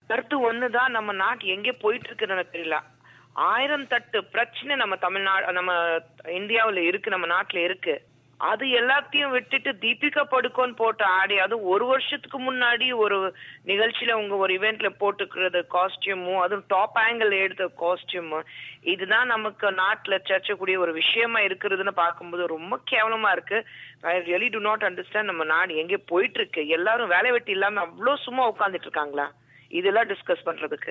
கருத்து ஒண்ணுதான் நம்ம நாட்டு எங்கே போயிட்டு இருக்குன்னு எனக்கு தெரியல ஆயிரம் தட்டு பிரச்சனை நம்ம தமிழ்நாடு நம்ம இந்தியாவுல இருக்கு நம்ம நாட்டுல இருக்கு அது எல்லாத்தையும் விட்டுட்டு தீபிகா படுகோன் போட்ட ஆடி அது ஒரு வருஷத்துக்கு முன்னாடி ஒரு நிகழ்ச்சியில உங்க ஒரு இவெண்ட்ல போட்டுக்கிறது காஸ்டியூமும் அதுவும் டாப் ஆங்கிள் எடுத்த காஸ்டியூம் இதுதான் நமக்கு நாட்டுல சர்ச்சைக்கூடிய ஒரு விஷயமா இருக்கிறதுன்னு பார்க்கும்போது ரொம்ப கேவலமா இருக்கு I really do not understand நம்ம நாடு எங்கே போயிட்டு இருக்கு எல்லாரும் வேலை வெட்டி இல்லாம அவ்வளவு சும்மா உட்கார்ந்துட்டு இருக்காங்களா இதெல்லாம் டிஸ்கஸ் பண்றதுக்கு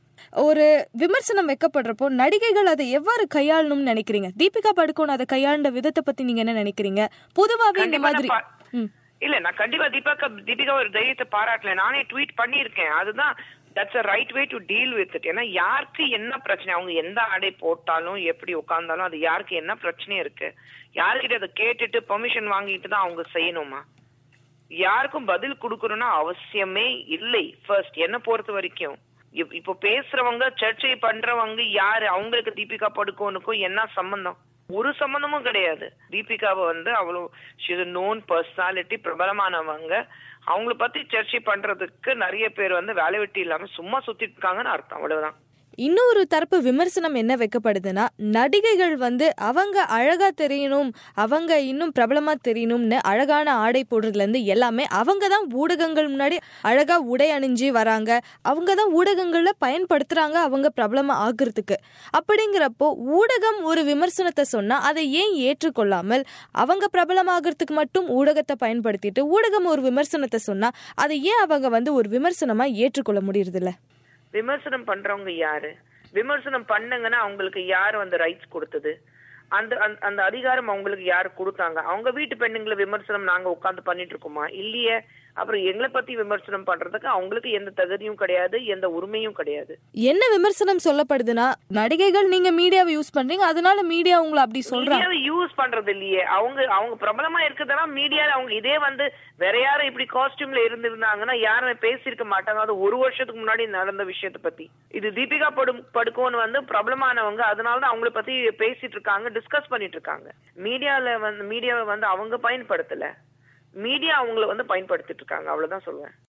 ஒரு விமர்சனம் வைக்கப்படுறப்போ நடிகைகள் அதை எவ்வாறு கையாளணும்னு நினைக்கிறீங்க தீபிகா படுகோன் அதை கையாண்ட விதத்தை பத்தி நீங்க என்ன நினைக்கிறீங்க பொதுவாவே இந்த கண்டிப்பா மாதிரி நான் பா- ம். இல்ல நான் கண்டிப்பா தீபாக்கா தீபிகா ஒரு தைரியத்தை பாராட்டல நானே ட்வீட் பண்ணியிருக்கேன் அதுதான் that's a right way to deal with it ஏன்னா யாருக்கு என்ன பிரச்சனை அவங்க எந்த ஆடை போட்டாலும் எப்படி உட்கார்ந்தாலும் அது யாருக்கு என்ன பிரச்சனை இருக்கு யாருக்கிட்ட அதை கேட்டுட்டு பெர்மிஷன் வாங்கிட்டு தான் அவங்க செய்யணுமா யாருக்கும் பதில் கொடுக்கணும்னா அவசியமே இல்லை ஃபர்ஸ்ட் என்ன பொறுத்த வரைக்கும் இப்- இப்போ பேசுறவங்க சர்ச்சை பண்றவங்க யாரு அவங்களுக்கு தீபிகா படுகோனுக்கும் என்ன சம்பந்தம் ஒரு சம்பந்தமும் கிடையாது தீபிகாவை வந்து அவ்வளவு நோன் பர்சனாலிட்டி பிரபலமானவங்க அவங்கள பத்தி சர்ச்சை பண்றதுக்கு நிறைய பேர் வந்து வேலை வெட்டி இல்லாம சும்மா சுத்திட்டு இருக்காங்கன்னு அர்த்தம் அவ்வளவுதான் இன்னொரு தரப்பு விமர்சனம் என்ன வைக்கப்படுதுன்னா நடிகைகள் வந்து அவங்க அழகா தெரியணும் அவங்க இன்னும் பிரபலமா தெரியணும்னு அழகான ஆடை போடுறதுல இருந்து எல்லாமே அவங்க தான் ஊடகங்கள் முன்னாடி அழகா உடை அணிஞ்சு வராங்க அவங்க தான் ஊடகங்கள்ல பயன்படுத்துறாங்க அவங்க பிரபலமா ஆகுறதுக்கு அப்படிங்கிறப்போ ஊடகம் ஒரு விமர்சனத்தை சொன்னா அதை ஏன் ஏற்றுக்கொள்ளாமல் அவங்க பிரபலமாகறதுக்கு மட்டும் ஊடகத்தை பயன்படுத்திட்டு ஊடகம் ஒரு விமர்சனத்தை சொன்னா அதை ஏன் அவங்க வந்து ஒரு விமர்சனமா ஏற்றுக்கொள்ள முடியறதில்ல விமர்சனம் பண்றவங்க யாரு விமர்சனம் பண்ணுங்கன்னா அவங்களுக்கு யார் வந்து ரைட்ஸ் கொடுத்தது அந்த அந்த- அந்த அதிகாரம் அவங்களுக்கு யாரு கொடுத்தாங்க அவங்க வீட்டு பெண்ணுங்களை விமர்சனம் நாங்க உட்கார்ந்து பண்ணிட்டு இருக்கோமா இல்லையே அப்புறம் எங்களை பத்தி விமர்சனம் பண்றதுக்கு அவங்களுக்கு எந்த தகுதியும் கிடையாது எந்த உரிமையும் கிடையாது என்ன விமர்சனம் சொல்லப்படுதுன்னா நடிகைகள் நீங்க மீடியாவை யூஸ் பண்றீங்க அதனால மீடியா உங்களை அப்படி சொல்றாங்க மீடியாவை யூஸ் பண்றது இல்லையே அவங்க அவங்க பிரபலமா இருக்கிறதெல்லாம் மீடியால அவங்க இதே வந்து வேற யாரும் இப்படி காஸ்டியூம்ல இருந்திருந்தாங்கன்னா யாரும் பேசியிருக்க மாட்டாங்க அது ஒரு வருஷத்துக்கு முன்னாடி நடந்த விஷயத்தை பத்தி இது தீபிகா படு படுகோன் வந்து பிரபலமானவங்க அதனாலதான் அவங்கள பத்தி பேசிட்டு இருக்காங்க டிஸ்கஸ் பண்ணிட்டு இருக்காங்க மீடியால வந்து மீடியாவை வந்து அவங்க பயன்படுத்தல மீடியா அவங்கள வந்து பயன்படுத்திட்டு இருக்காங்க அவ்வளவுதான் சொல்லுவேன்